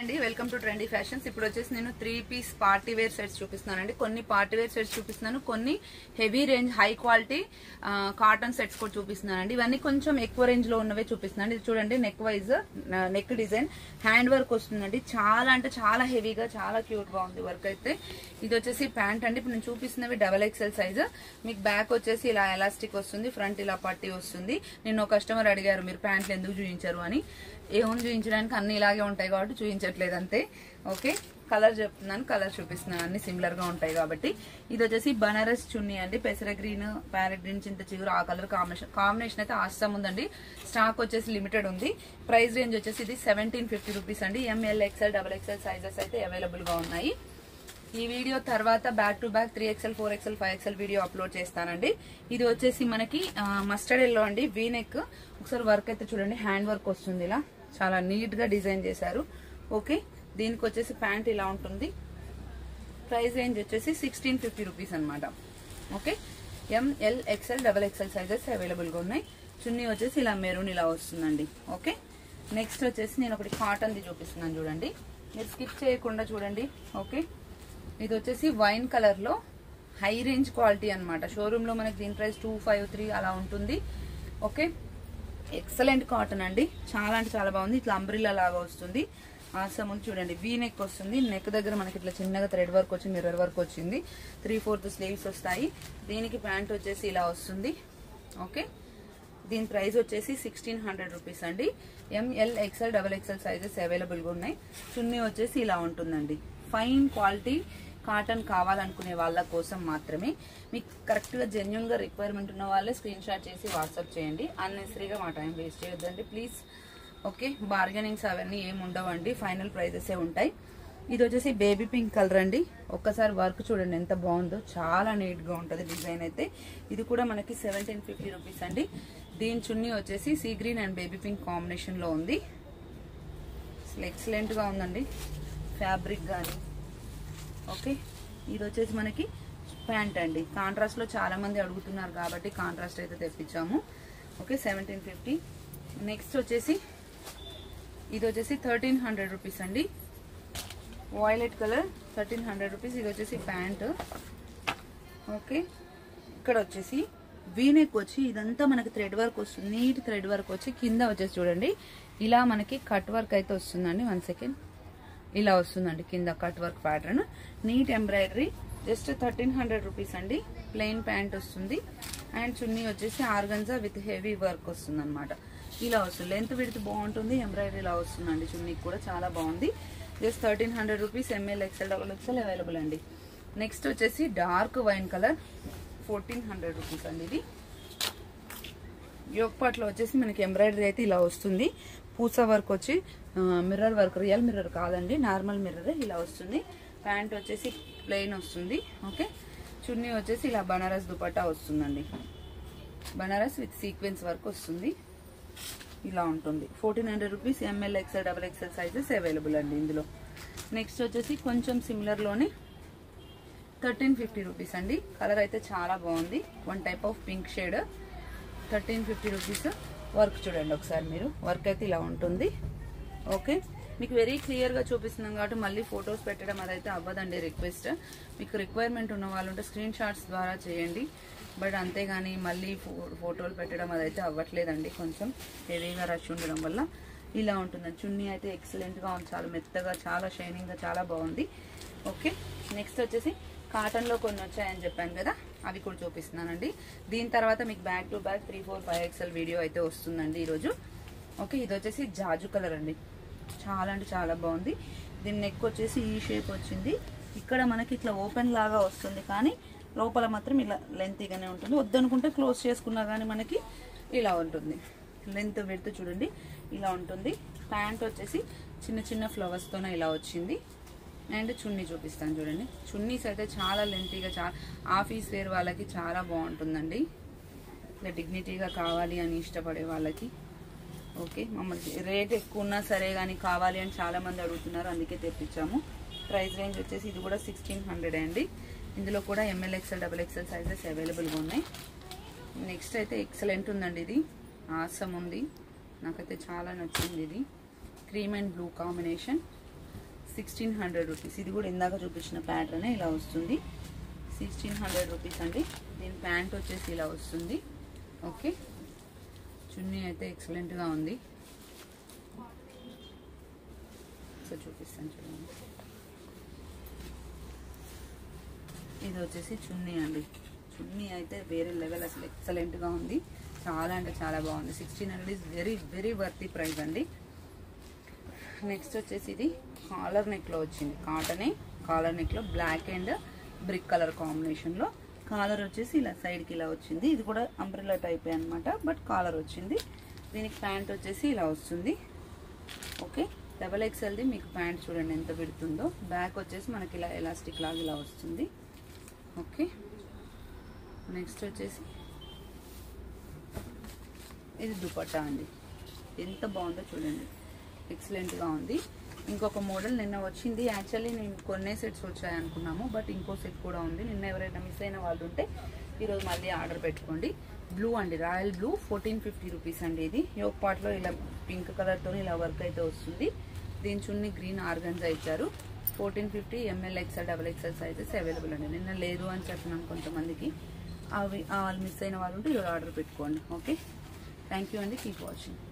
అండి welcome to trendy fashions ఇప్పుడు వచ్చేసి నేను three piece party wear sets చూపిస్తున్నానండి కొన్ని పార్టీ వేర్ సెట్స్ చూపిస్తున్నాను కొన్ని heavy range high quality cotton sets కూడా చూపిస్తున్నానండి ఇవన్నీ కొంచెం ఎక్కువ రేంజ్ లో ఉన్నవే చూపిస్తున్నాను ఇది చూడండి neck wise neck design hand work వస్తుందండి చాలా అంటే చాలా హెవీగా చాలా క్యూట్ గా ఉంది వర్క్ అయితే ఇది వచ్చేసి ప్యాంట్ అండి ఇప్పుడు నేను చూపిస్తున్నవి డబల్ ఎక్సెల్ సైజ్ మీకు బ్యాక్ వచ్చేసి ఇలా ఎలాస్టిక్ వస్తుంది ఫ్రంట్ ఇలా పట్టి వస్తుంది నిన్న కస్టమర్ అడిగారు మీరు ప్యాంట్లు ఎందుకు చూపించారు అని ఏముంది చూపించడానికి అన్ని ఇలాగే ఉంటాయి కాబట్టి చూపించట్లేదు అంతే ఓకే కలర్ చెప్తున్నాను కలర్ చూపిస్తున్నాను అన్ని సిమిలర్ గా ఉంటాయి కాబట్టి ఇది వచ్చేసి బనారస్ చున్నీ అండి పెసర గ్రీన్ ప్యారెట్ గ్రీన్ చింత చిగురు ఆ కలర్ కాంబినేషన్ కాంబినేషన్ అయితే ఆస్తం ఉందండి స్టాక్ వచ్చేసి లిమిటెడ్ ఉంది ప్రైస్ రేంజ్ వచ్చేసి ఇది సెవెంటీన్ ఫిఫ్టీ రూపీస్ అండి M L XL double XL sizes అయితే అవైలబుల్ గా ఉన్నాయి ఈ వీడియో తర్వాత back to back three XL four XL five XL video upload చేస్తానండి ఇది వచ్చేసి మనకి మస్టర్డ్ ఎల్లో అండి వీ నెక్ ఒకసారి వర్క్ అయితే చూడండి హ్యాండ్ వర్క్ వస్తుంది ఇలా చాలా నీట్ గా డిజైన్ చేశారు ఓకే దీనికి వచ్చేసి ప్యాంట్ ఇలా ఉంటుంది ప్రైస్ రేంజ్ వచ్చేసి సిక్స్టీన్ ఫిఫ్టీ రూపీస్ అనమాట okay M L XL double XL sizes available గా ఉన్నాయి చున్నీ వచ్చేసి ఇలా మెరూన్ ఇలా వస్తుందండి ఓకే నెక్స్ట్ వచ్చేసి నేను ఒకటి కాటన్ది చూపిస్తున్నాను చూడండి మీరు స్కిప్ చేయకుండా చూడండి ఓకే ఇది వచ్చేసి వైన్ కలర్ లో హై రేంజ్ క్వాలిటీ అనమాట షోరూమ్ లో మనకి దీని ప్రైస్ టూ ఫైవ్ త్రీ అలా ఉంటుంది ఓకే ఎక్సలెంట్ కాటన్ అండి చాలా అంటే చాలా బాగుంది ఇట్లా అంబ్రిల్లా లాగా వస్తుంది ఆసమ్ చూడండి వీ నెక్ వస్తుంది నెక్ దగ్గర మనకి ఇట్లా చిన్నగా థ్రెడ్ వర్క్ వచ్చి మిర్రర్ వర్క్ వచ్చింది త్రీ ఫోర్త్ స్లీవ్స్ వస్తాయి దీనికి ప్యాంట్ వచ్చేసి ఇలా వస్తుంది ఓకే దీని ప్రైస్ వచ్చేసి సిక్స్టీన్ హండ్రెడ్ రూపీస్ అండి M L XL double XL sizes అవైలబుల్గా ఉన్నాయి చున్నీ వచ్చేసి ఇలా ఉంటుందండి ఫైన్ క్వాలిటీ కాటన్ కావాలనుకునే వాళ్ళ కోసం మాత్రమే మీకు కరెక్ట్గా జెన్యున్గా రిక్వైర్మెంట్ ఉన్న వాళ్ళే స్క్రీన్ షాట్ చేసి వాట్సాప్ చేయండి అన్నెసరీగా మా టైం వేస్ట్ చేయొద్దండి ప్లీజ్ ఓకే బార్గెనింగ్స్ అవన్నీ ఏమి ఉండవండి ఫైనల్ ప్రైజెసే ఉంటాయి ఇది వచ్చేసి బేబీ పింక్ కలర్ అండి ఒక్కసారి వర్క్ చూడండి ఎంత బాగుందో చాలా నీట్గా ఉంటుంది డిజైన్ అయితే ఇది కూడా మనకి సెవెంటీన్ ఫిఫ్టీ రూపీస్ అండి దీని చున్నీ వచ్చేసి sea green and baby pink కాంబినేషన్లో ఉంది అసలు ఎక్సలెంట్గా ఉందండి ఫ్యాబ్రిక్ కానీ ఓకే ఇది వచ్చేసి మనకి ప్యాంట్ అండి కాంట్రాస్ట్లో చాలా మంది అడుగుతున్నారు కాబట్టి కాంట్రాస్ట్ అయితే తెప్పించాము ఓకే సెవెంటీన్ ఫిఫ్టీ నెక్స్ట్ వచ్చేసి ఇది వచ్చేసి థర్టీన్ హండ్రెడ్ రూపీస్ అండి violet colour thirteen hundred rupees ఇది వచ్చేసి ప్యాంట్ ఓకే ఇక్కడ వచ్చేసి వీనెక్ వచ్చి ఇదంతా మనకి థ్రెడ్ వర్క్ వస్తుంది నీట్ థ్రెడ్ వర్క్ వచ్చి కింద వచ్చేసి చూడండి ఇలా మనకి కట్ వర్క్ అయితే వస్తుందండి వన్ సెకండ్ ఇలా వస్తుందండి కింద cut work pattern neat embroidery just thirteen hundred rupees అండి ప్లెయిన్ ప్యాంట్ వస్తుంది అండ్ చున్నీ వచ్చేసి ఆర్గన్జా విత్ హెవీ వర్క్ వస్తుంది అనమాట ఇలా వస్తుంది లెంత్ విడితే బాగుంటుంది ఎంబ్రాయిడరీ ఇలా వస్తుందండి చున్నీకి కూడా చాలా బాగుంది just thirteen hundred rupees M L XL double XL available అండి నెక్స్ట్ వచ్చేసి dark wine colour fourteen hundred rupees అండి ఇది యోగపాట్లో వచ్చేసి మనకి ఎంబ్రాయిడరీ అయితే ఇలా వస్తుంది పూసా వర్క్ వచ్చి మిర్రర్ వర్క్ రియల్ మిర్రర్ కాదండి నార్మల్ మిర్రర్ ఇలా వస్తుంది ప్యాంట్ వచ్చేసి ప్లెయిన్ వస్తుంది ఓకే చున్నీ వచ్చేసి ఇలా బనారస్ దుపట్టా వస్తుందండి బనారస్ విత్ సీక్వెన్స్ వర్క్ వస్తుంది ఇలా ఉంటుంది fourteen hundred rupees M L XL double XL sizes available అండి ఇందులో నెక్స్ట్ వచ్చేసి కొంచెం సిమిలర్లోనే థర్టీన్ ఫిఫ్టీ రూపీస్ అండి కలర్ అయితే చాలా బాగుంది one type of pink shade thirteen fifty rupees work చూడండి ఒకసారి మీరు వర్క్ అయితే ఇలా ఉంటుంది ఓకే మీకు వెరీ క్లియర్గా చూపిస్తున్నాం కాబట్టి మళ్ళీ ఫొటోస్ పెట్టడం అదైతే అవ్వదండి రిక్వెస్ట్ మీకు రిక్వైర్మెంట్ ఉన్న వాళ్ళు ఉంటే స్క్రీన్ షాట్స్ ద్వారా చేయండి బట్ అంతేగాని మళ్ళీ ఫోటోలు పెట్టడం అదైతే అవ్వట్లేదండి కొంచెం హెవీగా రష్ ఉండడం వల్ల ఇలా ఉంటుంది చున్నీ అయితే ఎక్సలెంట్గా ఉంది చాలా మెత్తగా చాలా షైనింగ్గా చాలా బాగుంది ఓకే నెక్స్ట్ వచ్చేసి కాటన్లో కొన్ని వచ్చాయని చెప్పాను కదా అవి కూడా చూపిస్తున్నానండి దీని తర్వాత మీకు back to back three four five XL video అయితే వస్తుందండి ఈరోజు ఓకే ఇది వచ్చేసి జాజు కలర్ అండి చాలా అంటే చాలా బాగుంది దీని నెక్ వచ్చేసి ఈ షేప్ వచ్చింది ఇక్కడ మనకి ఇట్లా ఓపెన్ లాగా వస్తుంది కానీ లోపల మాత్రం ఇలా లెంతీగానే ఉంటుంది వద్దనుకుంటే క్లోజ్ చేసుకున్నా కానీ మనకి ఇలా ఉంటుంది లెంత్ పెడితే చూడండి ఇలా ఉంటుంది ప్యాంట్ వచ్చేసి చిన్న చిన్న ఫ్లవర్స్తోనే ఇలా వచ్చింది అండ్ చున్నీ చూపిస్తాను చూడండి చున్నీస్ అయితే చాలా లెంతీగా చాలా ఆఫీస్ వేర్ వాళ్ళకి చాలా బాగుంటుందండి ఇలా డిగ్నిటీగా కావాలి అని ఇష్టపడే వాళ్ళకి ఓకే మమ్మల్ని రేట్ ఎక్కువ ఉన్నా సరే కానీ కావాలి అని చాలా మంది అడుగుతున్నారు అందుకే తెప్పించాము ప్రైస్ రేంజ్ వచ్చేసి ఇది కూడా సిక్స్టీన్ హండ్రెడ్ అండి ఇందులో కూడా M L XL double XL sizes అవైలబుల్గా ఉన్నాయి నెక్స్ట్ అయితే ఎక్సలెంట్ ఉందండి ఇది ఆసమ్ ఉంది నాకైతే చాలా నచ్చింది ఇది cream and blue combination sixteen hundred rupees ఇది కూడా ఇందాక చూపించిన ప్యాటర్న్ ఇలా వస్తుంది సిక్స్టీన్ హండ్రెడ్ రూపీస్ అండి దీని ప్యాంట్ వచ్చేసి ఇలా వస్తుంది ఓకే చున్నీ అయితే ఎక్సలెంట్గా ఉంది సో చూపిస్తాను చూడండి ఇది వచ్చేసి చున్నీ అండి చున్నీ అయితే వేరే లెవెల్ అసలు ఎక్సలెంట్గా ఉంది చాలా అంటే చాలా బాగుంది sixteen hundred is very very worthy price అండి నెక్స్ట్ వచ్చేసి ఇది కాలర్ నెక్లో వచ్చింది కాటనే కాలర్ నెక్లో బ్లాక్ అండ్ బ్రిక్ కలర్ కాంబినేషన్లో కాలర్ వచ్చేసి ఇలా సైడ్కి ఇలా వచ్చింది ఇది కూడా అంబ్రెల్లా టైప్ అనమాట బట్ కాలర్ వచ్చింది దీనికి ప్యాంట్ వచ్చేసి ఇలా వస్తుంది ఓకే డబల్ ఎక్స్ఎల్ది మీకు ప్యాంట్ చూడండి ఎంత పెడుతుందో బ్యాక్ వచ్చేసి మనకి ఇలా ఎలాస్టిక్ లాగా ఇలా వస్తుంది ఓకే నెక్స్ట్ వచ్చేసి ఇది దుపట్టా అండి ఎంత బాగుందో చూడండి ఎక్సలెంట్గా ఉంది ఇంకొక మోడల్ నిన్న వచ్చింది యాక్చువల్లీ నేను కొన్నే సెట్స్ వచ్చాయి అనుకున్నాము బట్ ఇంకో సెట్ కూడా ఉంది నిన్న ఎవరైనా మిస్ అయిన వాళ్ళు ఉంటే ఈరోజు మళ్ళీ ఆర్డర్ పెట్టుకోండి బ్లూ అండి royal blue fourteen fifty rupees అండి ఇది యోగ్ పార్ట్లో ఇలా పింక్ కలర్తో ఇలా వర్క్ అయితే వస్తుంది దీని చున్ని గ్రీన్ ఆర్గన్స్ ఇచ్చారు fourteen fifty M L XL double XL sizes available అండి నిన్న లేదు అని చెప్పినాను కొంతమందికి అవి వాళ్ళు మిస్ అయిన వాళ్ళు ఉంటే ఈరోజు ఆర్డర్ పెట్టుకోండి ఓకే థ్యాంక్ యూ అండి కీప్ వాచింగ్